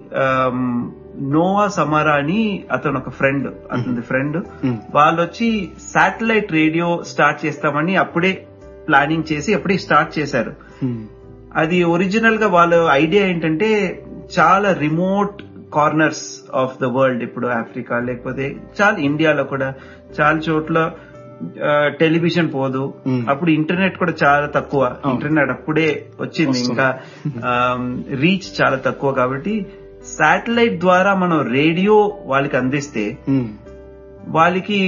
Noah సమారా అని అతను ఒక ఫ్రెండ్ అతని ఫ్రెండ్ Hmm. వాళ్ళు వచ్చి శాటిలైట్ రేడియో స్టార్ట్ చేస్తామని అప్పుడే ప్లానింగ్ చేసి అప్పుడే స్టార్ట్ చేశారు Hmm. అది ఒరిజినల్ గా వాళ్ళ ఐడియా ఏంటంటే చాలా remote corners of the world ఇప్పుడు ఆఫ్రికా లేకపోతే చాలా ఇండియాలో కూడా చాలా చోట్ల టెలివిజన్ పోదు Hmm. అప్పుడు ఇంటర్నెట్ కూడా చాలా తక్కువ అవును. ఇంటర్నెట్ అప్పుడే వచ్చింది వస్తుంది. ఇంకా రీచ్ చాలా తక్కువ కాబట్టి శాటిలైట్ ద్వారా మనం రేడియో వాళ్ళకి అందిస్తే Hmm. వాళ్ళకి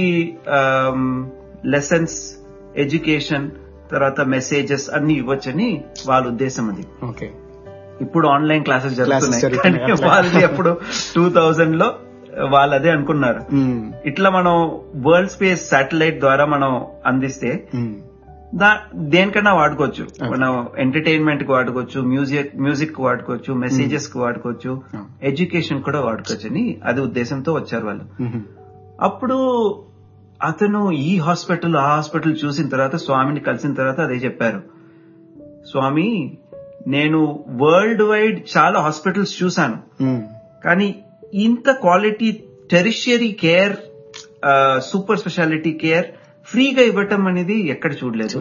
లెసన్స్ ఎడ్యుకేషన్ తర్వాత మెసేజెస్ అన్ని ఇవ్వచ్చని వాళ్ళ ఉద్దేశం అది ఓకే ఇప్పుడు ఆన్లైన్ క్లాసెస్ జరుగుతున్నాయి జరుగుతున్నాయి, కానీ అట్లా. వాళ్ళది అప్పుడు టూ థౌజండ్ లో వాళ్ళు అదే అనుకున్నారు Hmm. ఇట్లా మనం వరల్డ్ స్పేస్ శాటిలైట్ ద్వారా మనం అందిస్తే Hmm. దా దేనికన్నా వాడుకోవచ్చు Okay. మనం ఎంటర్టైన్మెంట్ కి వాడుకోవచ్చు మ్యూజిక్ మ్యూజిక్ కి వాడుకోవచ్చు మెసేజెస్ కి వాడుకోవచ్చు Hmm. ఎడ్యుకేషన్ కూడా వాడుకోవచ్చు అని అది ఉద్దేశంతో వచ్చారు వాళ్ళు Hmm. అప్పుడు అతను ఈ హాస్పిటల్ ఆ హాస్పిటల్ చూసిన తర్వాత స్వామిని కలిసిన తర్వాత అదే చెప్పారు స్వామి నేను వరల్డ్ వైడ్ చాలా హాస్పిటల్స్ చూశాను Hmm. కానీ ఇంత quality tertiary care super speciality care ఫ్రీగా ఇవ్వటం అనేది ఎక్కడ చూడలేదు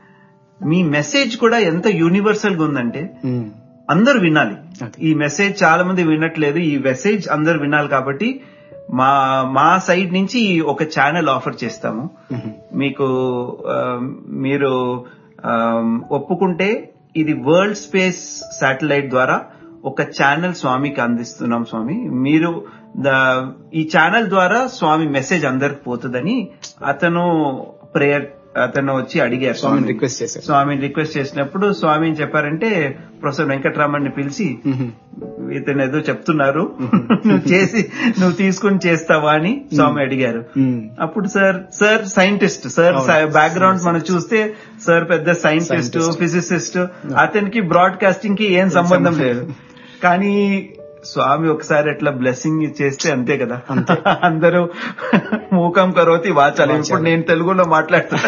మీ మెసేజ్ కూడా ఎంత యూనివర్సల్ గా ఉందంటే Hmm. అందరూ వినాలి Okay. ఈ మెసేజ్ చాలా మంది వినట్లేదు ఈ మెసేజ్ అందరు వినాలి కాబట్టి మా మా సైడ్ నుంచి ఒక ఛానల్ ఆఫర్ చేస్తాము Hmm. మీకు ఆ, మీరు ఆ, ఒప్పుకుంటే ఇది వరల్డ్ స్పేస్ శాటిలైట్ ద్వారా ఒక ఛానల్ స్వామికి అందిస్తున్నాం స్వామి మీరు ద- ఈ ఛానల్ ద్వారా స్వామి మెసేజ్ అందరికి పోతుందని అతను ప్రేయర్ అతను వచ్చి అడిగారు స్వామిని స్వామిని. రిక్వెస్ట్ చేశారు స్వామిని రిక్వెస్ట్ చేసినప్పుడు స్వామి ఏం చెప్పారంటే ప్రొఫెసర్ వెంకటరామన్ని పిలిచి Hmm. ఇతను ఏదో చెప్తున్నారు నువ్వు చేసి నువ్వు తీసుకుని చేస్తావా అని స్వామి అడిగారు Hmm. అప్పుడు సార్ సార్ సైంటిస్ట్ సార్ అవును. బ్యాక్గ్రౌండ్ మనం చూస్తే సార్ పెద్ద సైంటిస్ట్ Scientist. ఫిజిసిస్ట్ అతనికి బ్రాడ్కాస్టింగ్ కి ఏం సంబంధం లేదు కానీ స్వామి ఒకసారి అట్లా బ్లెస్సింగ్ చేస్తే అంతే కదా అందరూ మూకం కరోతి వాచాలి ఇప్పుడు నేను తెలుగులో మాట్లాడుతున్నా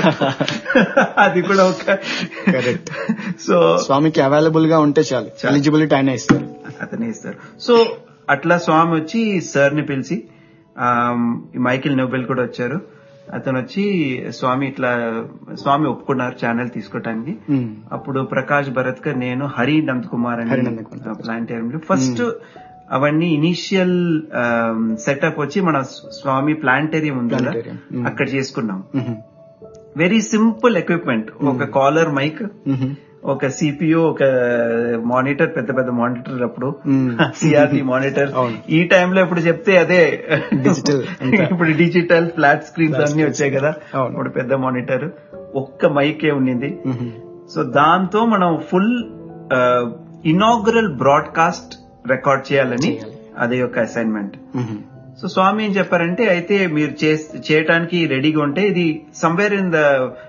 అది కూడా ఒక Correct. సో స్వామికి అవైలబుల్ గా ఉంటే చాలు ఎలిజిబిలిటీ ఆయన ఇస్తారు అతనే ఇస్తారు సో అట్లా స్వామి వచ్చి సార్ ని పిలిచి ఆ, ఈ మైకిల్ నోబెల్ కూడా వచ్చారు అతను వచ్చి స్వామి ఇట్లా స్వామి ఒప్పుకున్నారు ఛానల్ తీసుకోవటానికి Hmm. అప్పుడు ప్రకాష్ భరత్కర్ నేను హరి నంద్ కుమార్ హరి అని నంద్ కుమార్. ప్లాంటేరియం ఫస్ట్ అవన్నీ ఇనీషియల్ సెటప్ వచ్చి మన స్వామి ప్లాంటేరియం ఉంది కదా Planetarium. Hmm. అక్కడ చేసుకున్నాం Mhm. వెరీ సింపుల్ ఎక్విప్మెంట్ ఒక కాలర్ మైక్ Mhm. ఒక సిపియు ఒక మానిటర్ పెద్ద పెద్ద మానిటర్ అప్పుడు Hmm. సిఆర్టీ మానిటర్ అవును. ఈ టైంలో ఇప్పుడు చెప్తే అదే Digital అంతా. ఇప్పుడు డిజిటల్ ఫ్లాట్ స్క్రీన్స్ Flat అన్ని screens. వచ్చాయి కదా అవును. ఇప్పుడు పెద్ద మానిటర్ ఒక్క మైకే ఉండింది Mhm. సో దాంతో మనం ఫుల్ ఇనాగ్రల్ బ్రాడ్కాస్ట్ రికార్డ్ చేయాలని చేయాలి. అదే ఒక అసైన్మెంట్ Mhm. సో స్వామి ఏం చెప్పారంటే అయితే మీరు చేస్- చేయటానికి రెడీగా ఉంటే ఇది somewhere in the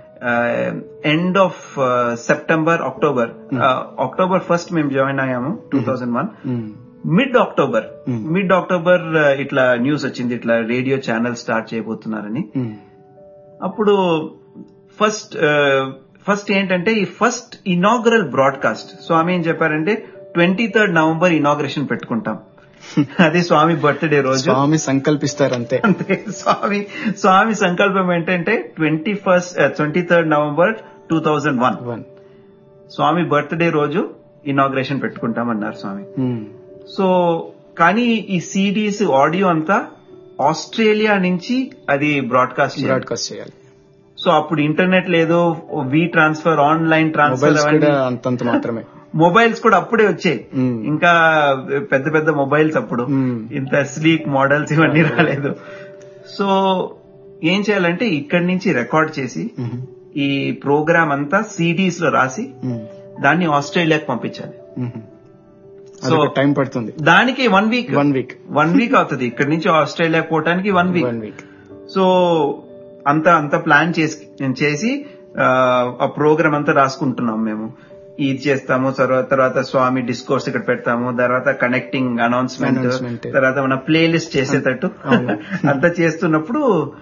end of September October October first మేము జాయిన్ అయ్యాము two thousand one Mhm. Mid October Hmm. Mid October ఇట్లా న్యూస్ వచ్చింది ఇట్లా రేడియో ఛానల్ స్టార్ట్ చేయబోతున్నారని Mhm. అప్పుడు ఫస్ట్ ఫస్ట్ ఏంటంటే ఈ ఫస్ట్ ఇనాగరల్ బ్రాడ్కాస్ట్ స్వామి ఏం చెప్పారంటే ట్వంటీ థర్డ్ నవంబర్ ఇనాగ్రేషన్ పెట్టుకుంటాం అది స్వామి బర్త్డే రోజు స్వామి సంకల్పిస్తారు అంతే అంతే స్వామి స్వామి సంకల్పం ఏంటంటే twenty first twenty third November two thousand one One. Swami birthday రోజు ఇనాగ్రేషన్ పెట్టుకుంటామన్నారు స్వామి Mhm. సో కానీ ఈ సిడీస్ ఆడియో అంతా ఆస్ట్రేలియా నుంచి అది బ్రాడ్కాస్ట్ చేయాలి బ్రాడ్కాస్ట్ చేయాలి సో అప్పుడు ఇంటర్నెట్ లేదు we transfer online transfer mobiles కూడా అవన్నీ అంతంత మాత్రమే మొబైల్స్ కూడా అప్పుడే వచ్చాయి Hmm. ఇంకా పెద్ద పెద్ద మొబైల్స్ అప్పుడు Hmm. ఇంత స్లీక్ మోడల్స్ ఇవన్నీ రాలేదు సో ఏం చేయాలంటే ఇక్కడి నుంచి రికార్డ్ చేసి Mhm. ఈ ప్రోగ్రామ్ అంతా సిడీస్ లో రాసి Mhm. దాన్ని ఆస్ట్రేలియాకి పంపించాలి Mhm. సో అదొక టైం పడుతుంది దానికి one week one week one week అవుతుంది ఇక్కడి నుంచి ఆస్ట్రేలియా పోవటానికి one week one week so అంత అంత ప్లాన్ చేసి చేసి ఆ, ఆ ప్రోగ్రామ్ అంతా రాసుకుంటున్నాం మేము ఇది చేస్తాము తర్వాత తర్వాత స్వామి డిస్కోర్స్ ఇక్కడ పెడతాము తర్వాత కనెక్టింగ్ అనౌన్స్మెంట్ Announcement. తర్వాత మన ప్లేలిస్ట్ చేసేటట్టు అవును. అంతా చేస్తున్నప్పుడు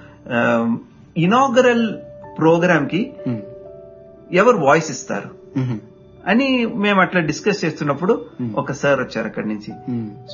ఇనాగరల్ ప్రోగ్రామ్ కి ఎవరు వాయిస్ ఇస్తారు అని మేము అట్లా డిస్కస్ చేస్తున్నప్పుడు ఒక సార్ వచ్చారు అక్కడి నుంచి